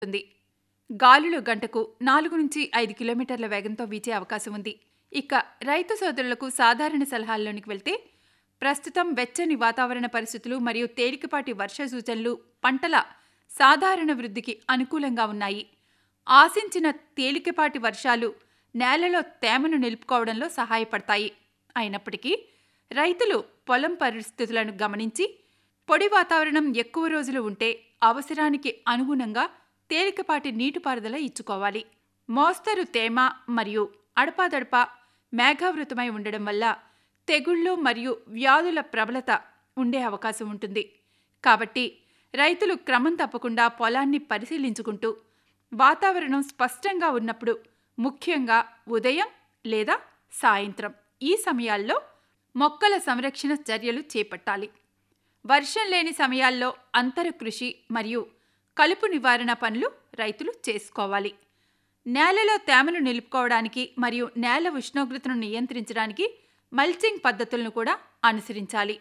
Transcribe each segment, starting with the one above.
ఉంది గాలులు గంటకు నాలుగు నుంచి ఐదు కిలోమీటర్ల వేగంతో వీచే అవకాశం ఉంది ఇక రైతు సోదరులకు సాధారణ సలహాల్లోనికి వెళ్తే ప్రస్తుతం వెచ్చని వాతావరణ పరిస్థితులు మరియు తేలికపాటి వర్ష సూచనలు పంటల సాధారణ వృద్ధికి అనుకూలంగా ఉన్నాయి ఆశించిన తేలికపాటి వర్షాలు నేలలో తేమను నిలుపుకోవడంలో సహాయపడతాయి అయినప్పటికీ రైతులు పొలం పరిస్థితులను గమనించి పొడి వాతావరణం ఎక్కువ రోజులు ఉంటే అవసరానికి అనుగుణంగా తేలికపాటి నీటిపారుదల ఇచ్చుకోవాలి మోస్తరు తేమ మరియు అడపాదడపా మేఘావృతమై ఉండడం వల్ల తెగుళ్ళు మరియు వ్యాధుల ప్రబలత ఉండే అవకాశం ఉంటుంది కాబట్టి రైతులు క్రమం తప్పకుండా పొలాన్ని పరిశీలించుకుంటూ వాతావరణం స్పష్టంగా ఉన్నప్పుడు ముఖ్యంగా ఉదయం లేదా సాయంత్రం ఈ సమయాల్లో మొక్కల సంరక్షణ చర్యలు చేపట్టాలి వర్షం లేని సమయాల్లో అంతర కృషి మరియు కలుపు నివారణ పనులు రైతులు చేసుకోవాలి నేలలో తేమను నిలుపుకోవడానికి మరియు నేల ఉష్ణోగ్రతను నియంత్రించడానికి మల్చింగ్ పద్ధతులను కూడా అనుసరించాలి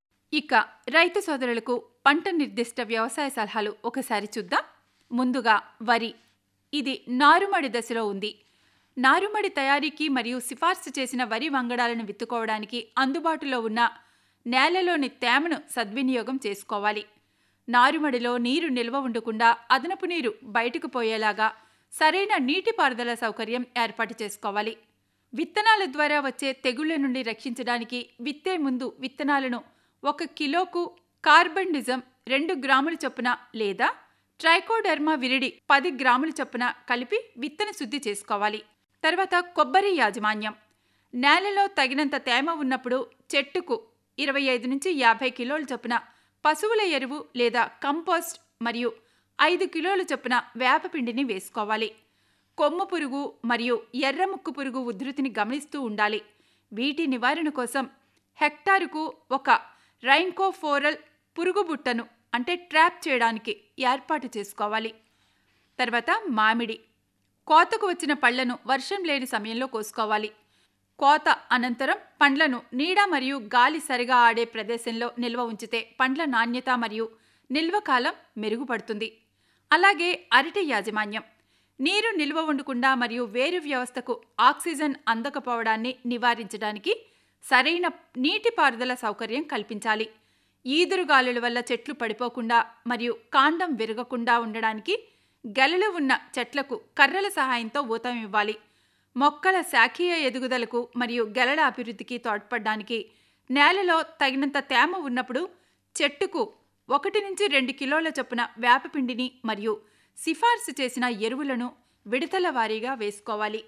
ఇక రైతు సోదరులకు పంట నిర్దిష్ట వ్యవసాయ సలహాలు ఒకసారి చూద్దాం ముందుగా వరి ఇది నారుమడి దశలో ఉంది నారుమడి తయారీకి మరియు సిఫార్సు చేసిన వరి వంగడాలను విత్తుకోవడానికి అందుబాటులో ఉన్న నేలలోని తేమను సద్వినియోగం చేసుకోవాలి నారుమడిలో నీరు నిల్వ ఉండకుండా అదనపు నీరు బయటకు పోయేలాగా సరైన నీటిపారుదల సౌకర్యం ఏర్పాటు చేసుకోవాలి విత్తనాల ద్వారా వచ్చే తెగుళ్ల నుండి రక్షించడానికి విత్తే ముందు విత్తనాలను ఒక కిలోకు కార్బండిజం రెండు గ్రాముల చొప్పున లేదా ట్రైకోడెర్మా విరిడి పది గ్రాముల చొప్పున కలిపి విత్తన శుద్ధి చేసుకోవాలి తర్వాత కొబ్బరి యాజమాన్యం నేలలో తగినంత తేమ ఉన్నప్పుడు చెట్టుకు ఇరవై ఐదు నుంచి యాభై కిలోల చొప్పున పశువుల ఎరువు లేదా కంపోస్ట్ మరియు ఐదు కిలోల చొప్పున వేపపిండిని వేసుకోవాలి కొమ్ము పురుగు మరియు ఎర్రముక్కు పురుగు ఉధృతిని గమనిస్తూ ఉండాలి వీటి నివారణ కోసం హెక్టారుకు ఒక రైన్కోఫోరల్ పురుగు బుట్టను అంటే ట్రాప్ చేయడానికి ఏర్పాటు చేసుకోవాలి తర్వాత మామిడి కోతకు వచ్చిన పళ్లను వర్షం లేని సమయంలో కోసుకోవాలి కోత అనంతరం పండ్లను నీడ మరియు గాలి సరిగా ఆడే ప్రదేశంలో నిల్వ ఉంచితే పండ్ల నాణ్యత మరియు నిల్వ కాలం మెరుగుపడుతుంది అలాగే అరటి యాజమాన్యం నీరు నిల్వ ఉండకుండా మరియు వేరు వ్యవస్థకు ఆక్సిజన్ అందకపోవడాన్ని నివారించడానికి సరైన నీటిపారుదల సౌకర్యం కల్పించాలి ఈదురుగాలుల వల్ల చెట్లు పడిపోకుండా మరియు కాండం విరగకుండా ఉండడానికి గెలలు ఉన్న చెట్లకు కర్రల సహాయంతో ఊతం ఇవ్వాలి మొక్కల శాఖీయ ఎదుగుదలకు మరియు గెలల అభివృద్ధికి తోడ్పడడానికి నేలలో తగినంత తేమ ఉన్నప్పుడు చెట్టుకు ఒకటి నుంచి రెండు కిలోల చొప్పున వేపపిండిని మరియు సిఫార్సు చేసిన ఎరువులను విడతల వారీగా వేసుకోవాలి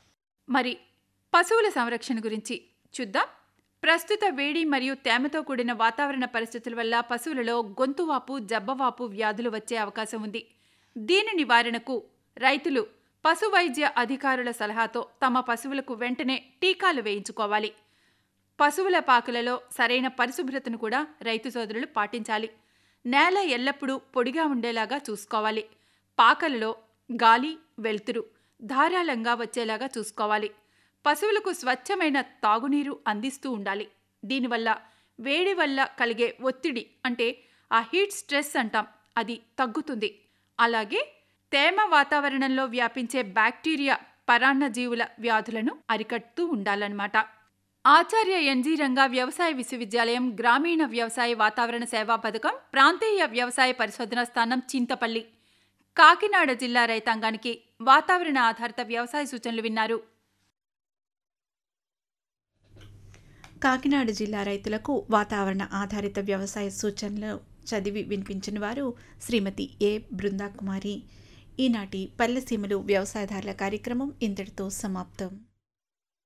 మరి పశువుల సంరక్షణ గురించి చూద్దాం ప్రస్తుత వేడి మరియు తేమతో కూడిన వాతావరణ పరిస్థితుల వల్ల పశువులలో గొంతువాపు జబ్బవాపు వ్యాధులు వచ్చే అవకాశం ఉంది దీని నివారణకు రైతులు పశు వైద్య అధికారుల సలహాతో తమ పశువులకు వెంటనే టీకాలు వేయించుకోవాలి పశువుల పాకలలో సరైన పరిశుభ్రతను కూడా రైతు సోదరులు పాటించాలి నేల ఎల్లప్పుడూ పొడిగా ఉండేలాగా చూసుకోవాలి పాకలలో గాలి వెలుతురు ధారాళంగా వచ్చేలాగా చూసుకోవాలి పశువులకు స్వచ్ఛమైన తాగునీరు అందిస్తూ ఉండాలి దీనివల్ల వేడి వల్ల కలిగే ఒత్తిడి అంటే ఆ హీట్ స్ట్రెస్ అంటాం అది తగ్గుతుంది అలాగే తేమ వాతావరణంలో వ్యాపించే బ్యాక్టీరియా పరాన్నజీవుల వ్యాధులను అరికడుతూ ఉండాలన్నమాట ఆచార్య ఎన్జీ రంగా వ్యవసాయ విశ్వవిద్యాలయం గ్రామీణ వ్యవసాయ వాతావరణ సేవా పథకం ప్రాంతీయ వ్యవసాయ పరిశోధనా స్థానం చింతపల్లి కాకినాడ జిల్లా రైతాంగానికి వాతావరణ ఆధారిత వ్యవసాయ సూచనలు విన్నారు కాకినాడ జిల్లా రైతులకు వాతావరణ ఆధారిత వ్యవసాయ సూచనలు చదివి వినిపించిన వారు శ్రీమతి ఏ బృందాకుమారి ఈనాటి పల్లెసీమలు వ్యవసాయదారుల కార్యక్రమం ఇంతటితో సమాప్తం